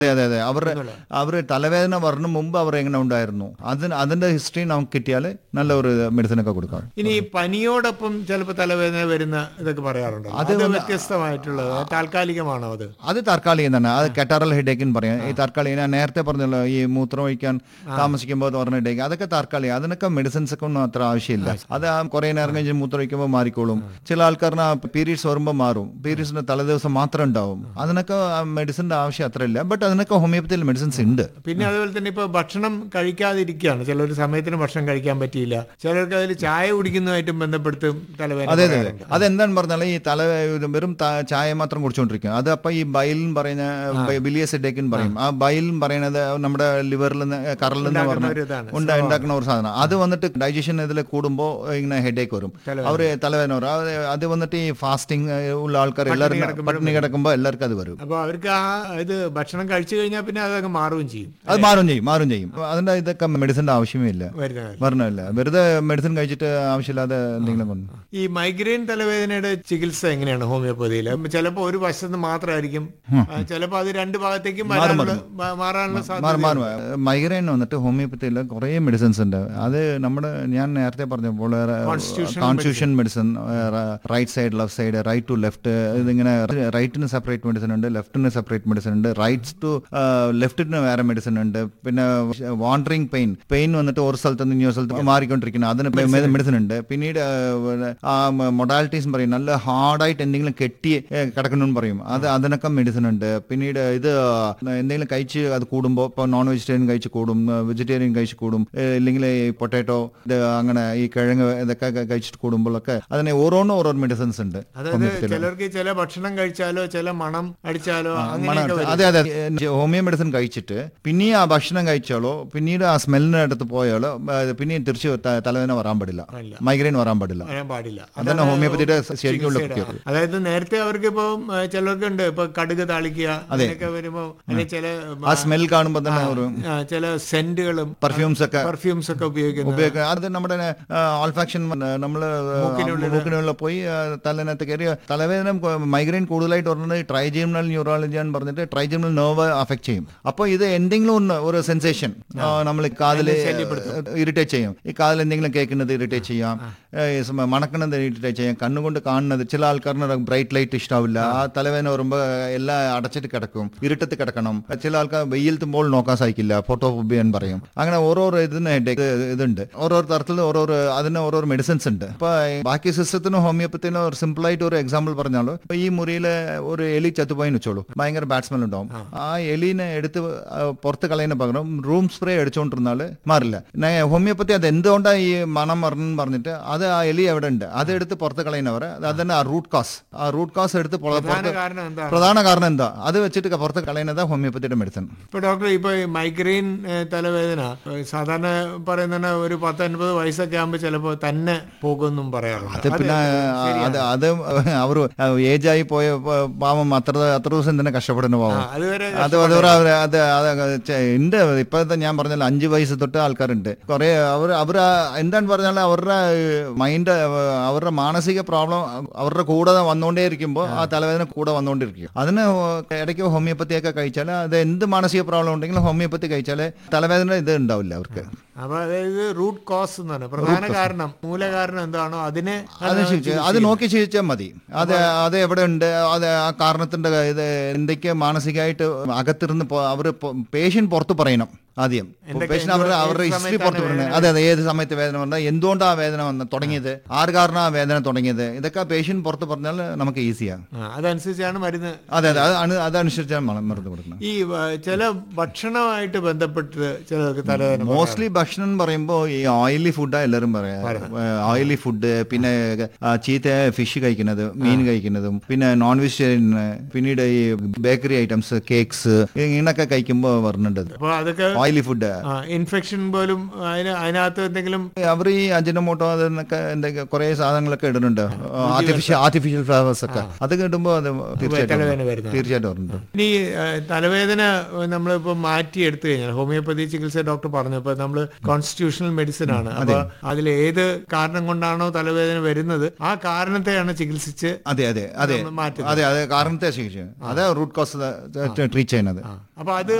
അതെ അതെ അതെ അവർ അവർ തലവേദന വരണ മുമ്പ് അവർ എങ്ങനെ ഉണ്ടായിരുന്നു അതിന് അതിന്റെ ഹിസ്റ്ററി നമുക്ക് കിട്ടിയാൽ നല്ല ഒരു മെഡിസിൻ ഒക്കെ കൊടുക്കാം ഇനി ഈ പനിയോടൊപ്പം ചിലപ്പോൾ തലവേദന വരുന്ന ഇതൊക്കെ പറയാറുണ്ട് അത് വ്യത്യസ്തമായിട്ടുള്ളത് താൽക്കാലികമാണോ അത് അത് താൽക്കാലികം തന്നെ അത് കെറ്റാറൽ ഹെഡേക്ക് എന്ന് പറയാം ഈ താൽക്കാലികം ഞാൻ നേരത്തെ പറഞ്ഞല്ലോ ഈ മൂത്രം ഒഴിക്കാൻ താമസിക്കുമ്പോൾ പറഞ്ഞ ഹെഡേക്ക് അതൊക്കെ താൽക്കാലികം അതിനൊക്കെ മെഡിസിൻസ് ഒക്കെ ഒന്നും അത്ര ആവശ്യമില്ല അത് ആ കുറേ നേരം കഴിഞ്ഞ് മൂത്രം ഒഴിക്കുമ്പോൾ മാറിക്കോളും ചില ആൾക്കാരിന് പീരീഡ്സ് വരുമ്പോൾ മാറും പീരീഡ്സിന്റെ തലേദിവസം മാത്രം ഉണ്ടാവും അതിനൊക്കെ മെഡിസിന്റെ ആവശ്യം അത്ര ഇല്ല ബട്ട് അതിനൊക്കെ ഹോമിയോപ്പത്തിയിൽ മെഡിസിൻസ് ഉണ്ട് പിന്നെ അതുപോലെ തന്നെ ഇപ്പൊ ഭക്ഷണം കഴിക്കാതിരിക്കുകയാണ് ചിലർ സമയത്തിന് ഭക്ഷണം കഴിക്കാൻ പറ്റിയില്ല ചിലർക്ക് അതിൽ ചായ കുടിക്കുന്നതുമായിട്ടും ബന്ധപ്പെടുത്തും തലവേദന അതെ അതെ അതെ പറയാറുണ്ട്. അതെന്താന്ന് പറഞ്ഞാൽ ഈ തല ഇത് വെറും ത- ചായ മാത്രം കുടിച്ചുകൊണ്ടിരിക്കും അത് അപ്പൊ ഈ ബൈലിൻ പറയുന്ന ബിലിയസ് ഹെഡേക്ക് പറയും ആ ബൈലിൻ പറയുന്നത് നമ്മുടെ ലിവറിൽ നിന്ന് കറലിൽ നിന്ന് ഉണ്ടാക്കുന്ന പറഞ്ഞ ഒരു ഇതാണ്. ഉണ്ട് ഉണ്ടാക്കുന്ന ഒരു സാധനം അത് വന്നിട്ട് ഡൈജഷൻ ഇതിൽ കൂടുമ്പോൾ ഇങ്ങനെ ഹെഡേക്ക് വരും അവര് തലവേദന വരും അത് അത് വന്നിട്ട് ഈ ഫാസ്റ്റിംഗ് ഉള്ള ആൾക്കാർ എല്ലാവർക്കും പട്ടിണി കിടക്കുമ്പോൾ എല്ലാവർക്കും അത് വരും അപ്പൊ അവർക്ക് ആ ഇത് ഭക്ഷണം കഴിച്ചു കഴിഞ്ഞാൽ പിന്നെ അതങ്ങ് മാറുകയും ചെയ്യും അത് മാറും ചെയ്യും മാറും ചെയ്യും അതിന്റെ ഇതൊക്കെ മെഡിസിന്റെ ആവശ്യമേ ഇല്ല വരുന്ന കാര്യം. വരണമില്ല വെറുതെ മെഡിസിൻ കഴിച്ചിട്ട് ആവശ്യമില്ലാതെ എന്തെങ്കിലും കൊണ്ട് ഈ മൈഗ്രെയിൻ തലവേദനയുടെ ചികിത്സ എങ്ങനെയാണ് ഹോമിയോപ്പതിയിൽ ചിലപ്പോൾ ഒരു വശത്ത് മാത്രമായിരിക്കും ചിലപ്പോൾ അത് രണ്ട് ഭാഗത്തേക്കും വരാനുള്ള മാ- മാറാനുള്ള മാറും സാധ്യത മാറും മൈഗ്രെയിൻ വന്നിട്ട് ഹോമിയോപ്പത്തിയിൽ കുറേ മെഡിസിൻസ് ഉണ്ട് അത് നമ്മുടെ ഞാൻ നേരത്തെ പറഞ്ഞപ്പോൾ constitution medicine right side left side right to left ഇതിങ്ങനെ റൈറ്റിന് സെപ്പറേറ്റ് മെഡിസിൻ ഉണ്ട് ലെഫ്റ്റിന് സെപ്പറേറ്റ് മെഡിസിൻ ഉണ്ട് റൈറ്റ്സ് ടു ലെഫ്റ്റിന് വേറെ മെഡിസിൻ ഉണ്ട് പിന്നെ വാണ്ടറിങ് പെയിൻ പെയിൻ വന്നിട്ട് ഒരു സ്ഥലത്ത് നിന്ന് ഇനി സ്ഥലത്ത് മാറിക്കൊണ്ടിരിക്കുന്നത് അതിന് മെഡിസിൻ ഉണ്ട് പിന്നീട് ആ മൊഡാലിറ്റീസ് പറയും നല്ല ഹാർഡായിട്ട് എന്തെങ്കിലും കെട്ടി കിടക്കണമെന്ന് പറയും അത് അതിനൊക്കെ മെഡിസിൻ ഉണ്ട് പിന്നീട് ഇത് എന്തെങ്കിലും കഴിച്ച് അത് കൂടുമ്പോൾ ഇപ്പോൾ നോൺ വെജിറ്റേറിയൻ കഴിച്ച് കൂടും വെജിറ്റേറിയൻ കഴിച്ച് കൂടും ഏഹ് ഇല്ലെങ്കിൽ ഈ പൊട്ടാറ്റോ ഇത് അങ്ങനെ ഈ കിഴങ്ങ് ഇതൊക്കെ ക- കഴിച്ചിട്ട് കൂടുമ്പോഴൊക്കെ അതിന് ഓരോന്നും ഓരോ മെഡിസിൻസ് ഉണ്ട് അതായത് ഹോമിയോപ്പത്തിയിൽ ചിലർക്ക് ചില ഭക്ഷണം കഴിച്ചാലോ ചില മണം അടിച്ചാലോ അങ്ങനെയൊക്കെ വരും. അതെ അതെ ഏഹ് ഹോമിയോ മെഡിസിൻ കഴിച്ചിട്ട് പിന്നെയും ആ ഭക്ഷണം കഴിച്ചാലോ പിന്നീട് ആ സ്മെല്ലിന്റെ അടുത്ത് പോയാലോ ഏഹ് പിന്നെയും തിരിച്ച് ത- തലവേദന വരാൻ പാടില്ല ഇല്ല. മൈഗ്രെയിൻ വരാൻ പാടില്ല വരാൻ പാടില്ല അതന്നെ ഹോമിയോപ്പതിയുടെ ശരിക്കുള്ള ചികിത്സയുടെ. അതായത് നേരത്തെ അവർക്ക് ഇപ്പൊ ചിലർക്കുണ്ട് ഇപ്പൊ കടുക് താളിക്കുക അങ്ങനെയൊക്കെ വരുമ്പോ അല്ലെങ്കിൽ ചില ആ സ്മെൽ കാണുമ്പോൾ തന്നെ ഒരു ആ, ചില സെന്റുകളും പെർഫ്യൂംസ് ഒക്കെ പെർഫ്യൂംസ് ഒക്കെ ഉപയോഗിക്കുന്നത് ഉപയോഗിക്കുക അത് നമ്മുടെ ഓൾഫാക്ഷൻ നമ്മൾ മൂക്കിനുള്ള പോയി ആ, തലനകത്ത് കയറി തലവേദന മൈഗ്രെയിൻ കൂടുതലായിട്ട് പറയുന്നത് ട്രൈജിമിനൽ ന്യൂറോളജി എന്ന് പറഞ്ഞിട്ട് ട്രൈജിമിനൽ നെർവ് അഫക്ട് ചെയ്യും അപ്പോൾ ഇത് എന്തെങ്കിലും ഒന്ന് ഒരു സെൻസേഷൻ നമ്മൾ കാതിൽ ഇറിറ്റേറ്റ് ചെയ്യും ഈ കാതിൽ എന്തെങ്കിലും കേൾക്കുന്നത് ഇറിറ്റേറ്റ് ചെയ്യാം ഏ, ഈ സമ- മണക്കുന്നത് ഇറിറ്റേറ്റ് ചെയ്യാം കണ്ണുകൊണ്ട് കാണുന്നത് ചില ആൾക്കാരിന് ബ്രൈറ്റ് ലൈറ്റ് ഇഷ്ടാവില്ല ആ തലവേദന വരുമ്പോൾ എല്ലാം അടച്ചിട്ട് കിടക്കും ഇരുട്ടത്ത് കിടക്കണം ചില ആൾക്കാർ വെയിലത്തുമ്പോൾ നോക്കാൻ സാധിക്കില്ല ഫോട്ടോഫോബിയ എന്ന് പറയും അങ്ങനെ ഓരോരോ ഇതിന് headache ഇതുണ്ട് ഓരോരോ തരത്തിൽ ഓരോരോ അതിന് ഓരോരോ മെഡിസിൻസ് ഉണ്ട് ഇപ്പൊ ബാക്കി സിസ്റ്റത്തിനും ഹോമിയോപ്പത്തിനും ഒരു സിമ്പിൾ ആയിട്ട് ഒരു എക്സാമ്പിൾ പറഞ്ഞാലോ ഇപ്പൊ ഈ മുറിയിലെ ഒരു എലി ചത്തുപോയിന്ന് വെച്ചോളൂ ഭയങ്കര ബാറ്റ്സ്മാൻ ഉണ്ടാവും ആ എലീനെ എടുത്ത് ആ, പുറത്ത് കളയുന്ന പകരം റൂം സ്പ്രേ അടിച്ചുകൊണ്ടിരുന്നാല് മാറില്ല ന- ഹോമിയോപ്പത്തി അത് എന്തുകൊണ്ടാ ഈ മണം മരണം പറഞ്ഞിട്ട് അത് ആ എലി എവിടെ ഉണ്ട് അത് എടുത്ത് പുറത്ത് കളയുന്നവർ അത് തന്നെ ആ റൂട്ട് കാസ് ആ റൂട്ട് കാസ് എടുത്ത് പുറ- പ്രധാന പുറത്ത് കാരണം എന്താണ് പ്രധാന കാരണം എന്താ അത് വെച്ചിട്ട് പുറത്ത് കളയുന്നത് ഹോമിയോപ്പത്തിയുടെ മെഡിസിൻ ഇപ്പൊ ഡോക്ടർ ഇപ്പൊ ഈ മൈഗ്രെയിൻ ഏ, തലവേദന ഏ, സാധാരണ പറയുന്ന ഒരു പത്ത് അൻപത് വയസ്സൊക്കെ ആകുമ്പോൾ ചിലപ്പോൾ തന്നെ പോകുമെന്നും പറയാറുണ്ട് അത് പിന്നെ അത് അത് അവർ ഏജ് ആയി പോയ പ- പാവം അത്ര അത്ര ദിവസം തന്നെ കഷ്ടപ്പെടുന്ന ആ, പാവം അതുവരെ അത് അതുവരെ അവര് അത് അത് ചെ- ഉണ്ട് ഇപ്പോഴത്തെ ഞാൻ പറഞ്ഞല്ലോ അഞ്ച് വയസ്സ് തൊട്ട് ആൾക്കാരുണ്ട് കുറെ അവർ അവർ എന്താണ് പറഞ്ഞാൽ അവരുടെ മൈൻഡ് അവരുടെ മാനസിക പ്രോബ്ലം അവരുടെ കൂടെ വന്നുകൊണ്ടേ ഇരിക്കുമ്പോൾ ആ തലവേദന കൂടെ വന്നുകൊണ്ടിരിക്കും അതിന് ഇടയ്ക്ക് ഹോമിയോപ്പത്തിയൊക്കെ കഴിച്ചാൽ അത് എന്ത് മാനസിക പ്രോബ്ലം ഉണ്ടെങ്കിലും ഹോമിയോപ്പത്തി കഴിച്ചാൽ തലവേദന ഇത് ഉണ്ടാവില്ല അവർക്ക് അപ്പൊ അതായത് റൂട്ട് കോസ് എന്നാണ് പ്രധാന കാരണം മൂലകാരണം എന്താണോ അതിനെ അത് ശരി. അത് നോക്കി ചികിത്സാൽ മതി അത് അത് എവിടെ ഉണ്ട് അത് ആ കാരണത്തിന്റെ ഇത് എന്തൊക്കെ മാനസികമായിട്ട് അകത്തിരുന്ന് അവർ പേഷ്യൻ പുറത്ത് പറയണം ആദ്യം പേഷ്യൻ അവരുടെ അവരുടെ ഹിസ്റ്ററി പുറത്ത് പറയണം അതെ അതെ ഏത് സമയത്ത് വേദന വന്നത് എന്തുകൊണ്ടാണ് ആ വേദന വന്നത് തുടങ്ങിയത് ആറ് കാരണം ആ വേദന തുടങ്ങിയത് ഇതൊക്കെ പേഷ്യൻ പുറത്ത് പറഞ്ഞാൽ നമുക്ക് ഈസിയാണ് ആ, അതനുസരിച്ചാണ് മരുന്ന് അതെ അതെ അത് അണു- അതനുസരിച്ചാണ് മ- മരുന്ന് കൊടുക്കുന്നത് ഈ ആ, ചില ഭക്ഷണമായിട്ട് ബന്ധപ്പെട്ട് ചിലർക്ക് തലവേദന മോസ്റ്റ്ലി ഭക്ഷണം എന്ന് പറയുമ്പോൾ ഈ ഓയിലി ഫുഡാണ് എല്ലാവരും പറയാം ഓയിലി ഫുഡ് പിന്നെ ആ, ചീത്തയായ ഫിഷ് കഴിക്കുന്നത് മീൻ കഴിക്കുന്നതും പിന്നെ നോൺ വെജിറ്റേറിയൻ പിന്നീട് ഈ ബേക്കറി ഐറ്റംസ് കേക്ക്സ് ഇങ്ങനൊക്കെ കഴിക്കുമ്പോൾ വരുന്നുണ്ട് അപ്പൊ അതൊക്കെ ഓയിലി ഫുഡ് ഇൻഫെക്ഷൻ പോലും അതിന് അതിനകത്ത് എന്തെങ്കിലും അവർ ഈ അജിനമോട്ടോ അതിനൊക്കെ എന്തൊക്കെ കുറെ സാധനങ്ങളൊക്കെ ഇടുന്നുണ്ട് ആർട്ടിഫിഷ്യൽ ആർട്ടിഫിഷ്യൽ ഫ്ലവേഴ്സ് ഒക്കെ അതൊക്കെ ഇടുമ്പോൾ അത് തീർച്ചയായിട്ടും തലവേദന വരുന്നത് തീർച്ചയായിട്ടും വരുന്നുണ്ട് ഇനി ആ, തലവേദന നമ്മളിപ്പോൾ മാറ്റി എടുത്തു കഴിഞ്ഞാൽ ഹോമിയോപ്പതി ചികിത്സ ഡോക്ടർ പറഞ്ഞു ഇപ്പൊ നമ്മൾ കോൺസ്റ്റിറ്റ്യൂഷണൽ മെഡിസിൻ ആണ് അപ്പൊ അതിൽ ഏത് കാരണം കൊണ്ടാണോ തലവേദന വരുന്നത് ആ കാരണത്തെയാണ് ചികിത്സിച്ച് അതെ അതെ അതെ നമ്മൾ മാറ്റുന്നത് അതെ അതെ കാരണത്തെ ചികിത്സ അതെ റൂട്ട് കോസ് ട്രീറ്റ് ചെയ്യുന്നത് അപ്പൊ അത്